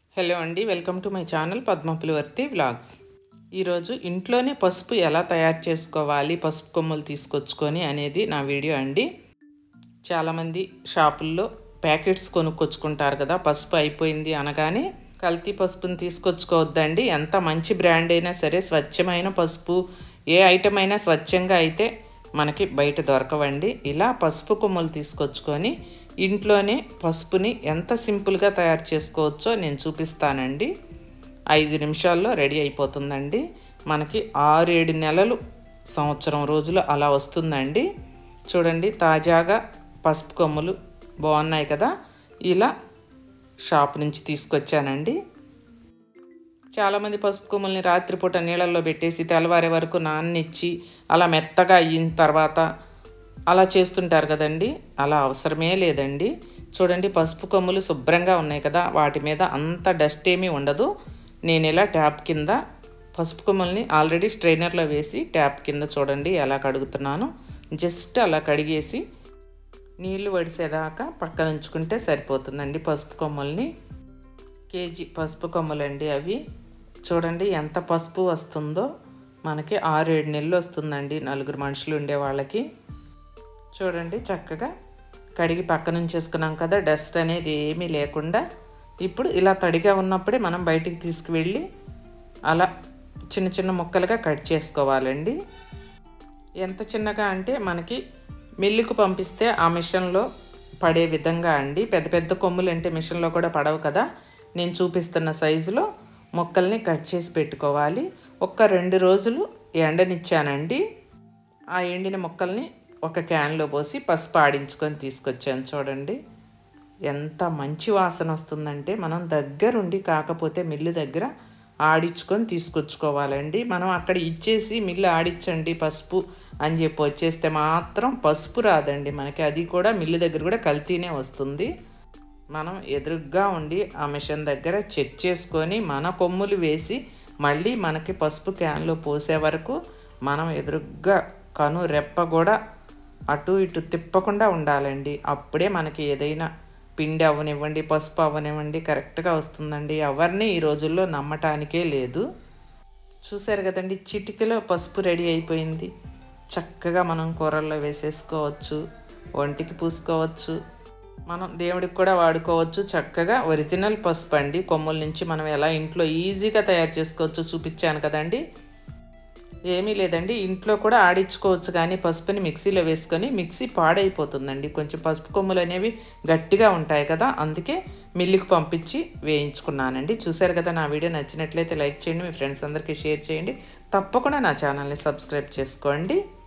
hello అండి welcome to my channel Padma Pulivarthi vlogs ఈరోజు ఇంట్లోనే పసుపు ఎలా తయారు చేసుకోవాలి పసుపు కొమ్ములు తీసుకొచ్చుకొని అనేది నా వీడియో అండి చాలామంది షాపుల్లో ప్యాకెట్స్ కొనుక్కొచ్చుకుంటారు కదా పసుపు అయిపోయింది అనగానే కల్తీ పసుపుని తీసుకొచ్చుకోవద్దండి ఎంత మంచి బ్రాండ్ అయినా సరే స్వచ్ఛమైన పసుపు ఏ ఐటమ్ అయినా స్వచ్ఛంగా అయితే మనకి బయట దొరకవండి ఇలా పసుపు కొమ్ములు తీసుకొచ్చుకొని ఇంట్లోనే పసుపుని ఎంత సింపుల్గా తయారు చేసుకోవచ్చో నేను చూపిస్తానండి ఐదు నిమిషాల్లో రెడీ అయిపోతుందండి మనకి ఆరు ఏడు నెలలు సంవత్సరం రోజులు అలా వస్తుందండి చూడండి తాజాగా పసుపు కొమ్ములు బాగున్నాయి కదా ఇలా షాప్ నుంచి తీసుకొచ్చానండి చాలామంది పసుపు కొమ్ముల్ని రాత్రిపూట నీళ్ళల్లో పెట్టేసి తెల్లవారే వరకు నాన్నిచ్చి అలా మెత్తగా అయిన తర్వాత అలా చేస్తుంటారు కదండి అలా అవసరమే లేదండి చూడండి పసుపు కొమ్ములు శుభ్రంగా ఉన్నాయి కదా వాటి మీద అంత డస్ట్ ఏమీ ఉండదు నేను ఇలా ట్యాప్ కింద పసుపు కొమ్ముల్ని ఆల్రెడీ స్ట్రైనర్లో వేసి ట్యాప్ కింద చూడండి ఎలా కడుగుతున్నాను జస్ట్ అలా కడిగేసి నీళ్లు వడిసేదాకా పక్కన ఉంచుకుంటే సరిపోతుందండి పసుపు కొమ్ముల్ని కేజీ పసుపు కొమ్ములండి అవి చూడండి ఎంత పసుపు వస్తుందో మనకి ఆరు ఏడు నెలలు వస్తుందండి నలుగురు మనుషులు ఉండే వాళ్ళకి చూడండి చక్కగా కడిగి పక్కన ఉంచేసుకున్నాం కదా డస్ట్ అనేది ఏమీ లేకుండా ఇప్పుడు ఇలా తడిగా ఉన్నప్పుడే మనం బయటికి తీసుకువెళ్ళి అలా చిన్న చిన్న ముక్కలుగా కట్ చేసుకోవాలండి ఎంత చిన్నగా అంటే మనకి మిల్లుకు పంపిస్తే ఆ మిషన్లో పడే విధంగా అండి పెద్ద పెద్ద కొమ్ములు అంటే మిషన్లో కూడా పడవు కదా నేను చూపిస్తున్న సైజులో ముక్కల్ని కట్ చేసి పెట్టుకోవాలి ఒక్క రెండు రోజులు ఎండనిచ్చానండి ఆ ఎండిన ముక్కల్ని ఒక క్యాన్లో పోసి పసుపు ఆడించుకొని తీసుకొచ్చాను చూడండి ఎంత మంచి వాసన వస్తుందంటే మనం దగ్గరుండి కాకపోతే మిల్లు దగ్గర ఆడించుకొని తీసుకొచ్చుకోవాలండి మనం అక్కడ ఇచ్చేసి మిల్లు ఆడించండి పసుపు అని చెప్పి వచ్చేస్తే మాత్రం పసుపు రాదండి మనకి అది కూడా మిల్లు దగ్గర కూడా కల్తీనే వస్తుంది మనం ఎదురుగ్గా ఉండి ఆ మిషన్ దగ్గర చెక్ చేసుకొని మన కొమ్ములు వేసి మళ్ళీ మనకి పసుపు క్యాన్లో పోసే వరకు మనం ఎదురుగ్గా కను రెప్ప కూడా అటు ఇటు తిప్పకుండా ఉండాలండి అప్పుడే మనకి ఏదైనా పిండి అవ్వనివ్వండి పసుపు అవ్వనివ్వండి కరెక్ట్గా వస్తుందండి ఎవరిని ఈ రోజుల్లో నమ్మటానికే లేదు చూసారు కదండి చిటికలో పసుపు రెడీ అయిపోయింది చక్కగా మనం కూరల్లో వేసేసుకోవచ్చు ఒంటికి పూసుకోవచ్చు మనం దేవుడికి కూడా వాడుకోవచ్చు చక్కగా ఒరిజినల్ పసుపు అండి కొమ్ముల నుంచి మనం ఎలా ఇంట్లో ఈజీగా తయారు చేసుకోవచ్చు చూపించాను కదండి ఏమీ లేదండి ఇంట్లో కూడా ఆడించుకోవచ్చు కానీ పసుపుని మిక్సీలో వేసుకొని మిక్సీ పాడైపోతుందండి కొంచెం పసుపు కొమ్ములు అనేవి గట్టిగా ఉంటాయి కదా అందుకే మిల్లుకి పంపించి వేయించుకున్నానండి చూసారు కదా నా వీడియో నచ్చినట్లయితే లైక్ చేయండి మీ ఫ్రెండ్స్ అందరికీ షేర్ చేయండి తప్పకుండా నా ఛానల్ని సబ్స్క్రైబ్ చేసుకోండి